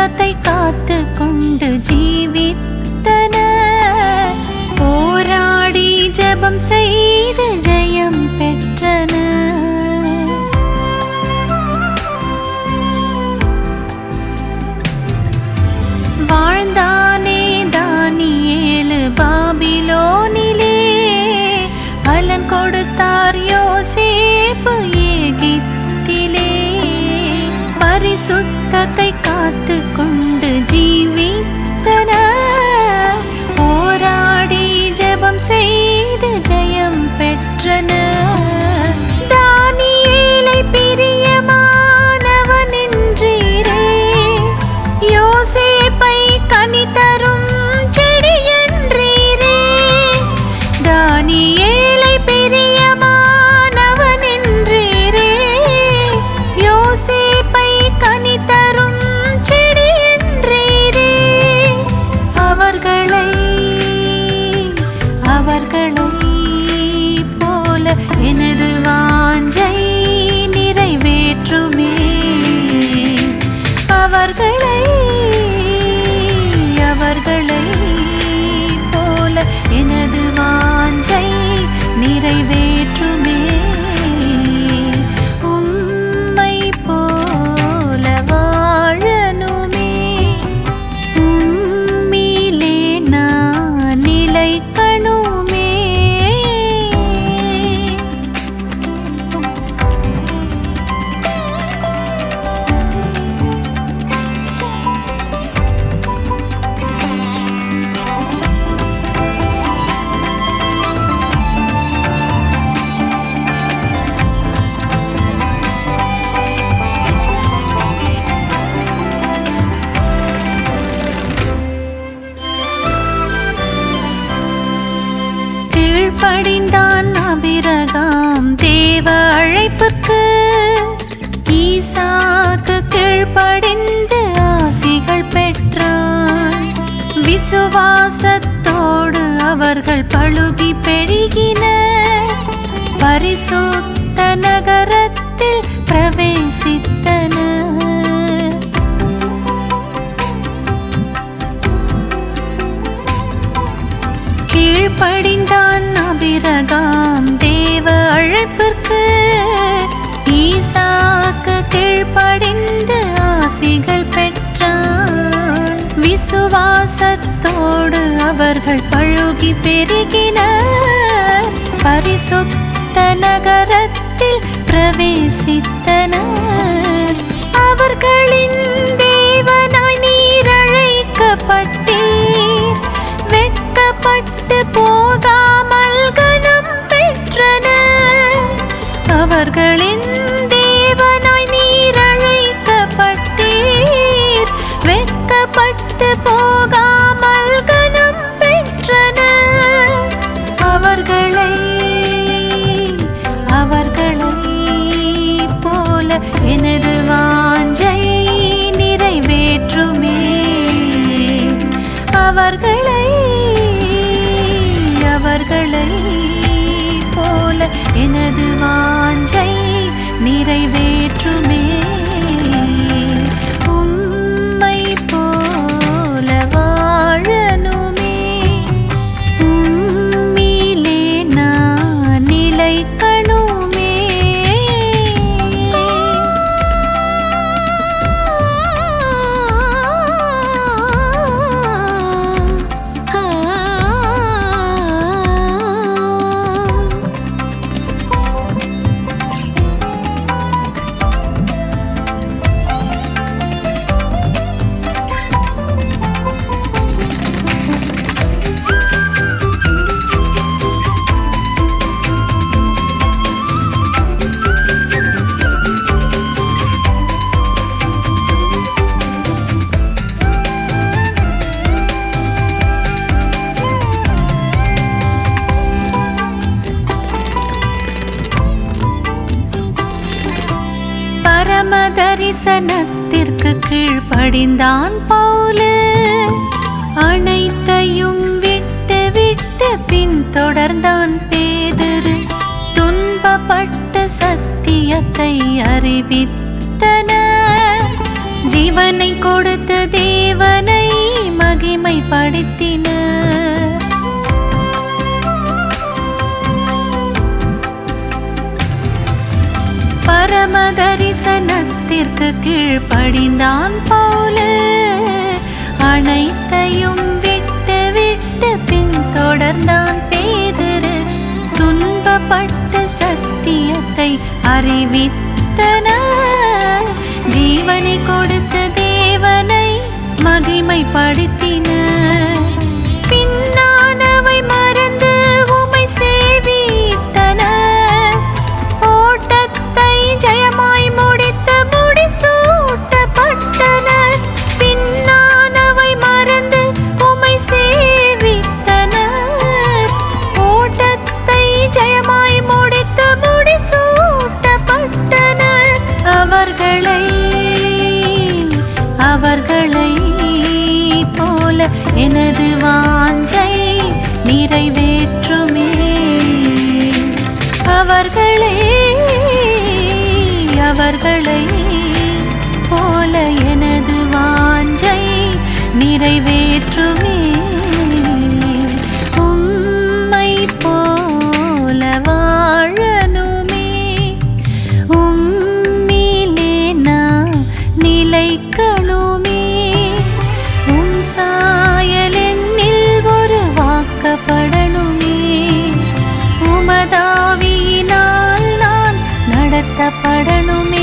பரிசுத்தத்தை காத்து கொண்டு ஜீவித்தன போராடி ஜெபம் செய்து ஜெயம் பெற்றன வாழ்ந்தானே தானியேலு பாபிலோனிலே பலன் கொடுத்தார் யோசேப்பு ஏகித்திலே பரிசுத்தத்தை காத்து கொண்டு ஜீவித்தன போராடி ஜெபம் செய்து ஜெயம் பெற்றன தானியேலை பிரியமானவன் என்றீரே யோசேப்பை கனி தரும் செடி என்றீரே தானியேலை பிரியமானவன் என்றீரே யோசேப்பை கனி தரும் செடி என்றீரே அவர்களை அவர்களை போல எனது வாஞ்சை நிறைவேற்றுமே அவர்களை அவர்களை போல எனது வாஞ்சை நிறைவேற்றுமே உம்மை போல வாழனுமே உம்மிலே நான் நிலைக்கணுமே கீழ்ப்படிந்தான் அபிரகாம் தேவ அழைப்புக்கு ஈசாக்கு கீழ்ப்படிந்து ஆசிகள் பெற்றான் விசுவாசத்தோடு அவர்கள் பழுகி பெருகின பரிசுத்த நகரத்தில் பிரவேசித்தனர் கீழ்ப்படிந்தான் அபிரகாம் தேவ அழைப்பிற்கு ஈசாக்கு கீழ்ப்படிந்து ஆசிகள் பெற்றான் விசுவாசத்தோடு அவர்கள் பழுகி பெருகினர் பரிசுத்த நகரத்தில் பிரவேசித்தனர் அவர்களின் தேவனாய் நீர் அழைக்கப்பட்டீர் வெட்கப்பட்டு போகாமல் கனம் பெற்றனர் அவர்களின் தேவனாய் நீர் அழைக்கப்பட்டீர் வெட்கப்பட்டு போகாமல் கனம் பெற்றனர் அவர்களை அவர்களை போல எனது வாஞ்சை நிறைவேற்றுமே அவர்களை அவர்களை போல எனது வாஞ்சை நிறைவேற்றுமே உம்மை போல வாழனுமே உம்மிலே நான் நிலைக்கணுமே பரம தரிசனத்திற்கு கீழ்ப்படிந்தான் பவுலு அனைத்தையும் விட்டு விட்டு பின் தொடர்ந்தான் பேதரு துன்பப்பட்டு சத்தியத்தை அறிவித்தன ஜீவ ஜீவனை கொடுத்த தேவனை மகிமைப்படுத்தினர் பரம தரிசனத்திற்கு கீழ்ப்படிந்தான் பவுலு அனைத்தையும் விட்டு விட்டு பின் தொடர்ந்தான் பேதுரு துன்பப்பட்டு சத்தியத்தை அறிவித்தனர் ஜீவனை கொடுத்த தேவனை மகிமைப்படுத்தினர் பின்னானவை மறந்து உமை சேவித்தனர் ஓட்டத்தை ஜெயமாய் முடித்த முடிசூட்டப்பட்டனர் பின்னானவை மறந்து உமை சேவித்தனர் ஓட்டத்தை ஜெயமாய் முடித்த முடிசூட்டப்பட்டனர் அவர்களை அவர்களை போல எனது வாஞ்சை நிறைவேற்றுமே அவர்களே அவர்களை போல எனது வாஞ்சை நிறைவேற்றுமே உம்மை போல வாழனுமே உம்மிலே நான் நிலைக்கணுமே உம் சாயல் என்னில் ஒரு வாக்கப்படணுமே உமதாவியினால் நான் நடத்தப்படணுமே